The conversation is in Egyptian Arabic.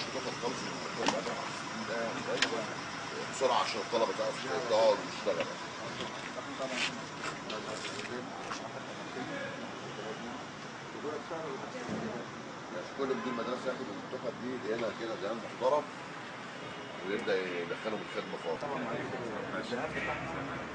تاخد خالص من الموضوع ده ده ده بسرعه عشان الطلبه تعرف تقعد وتشتغل يعني كل مدير مدرسه ياخد التحف دي هنا كده ديان محترم ويبدا يدخلهم الخدمه فاضي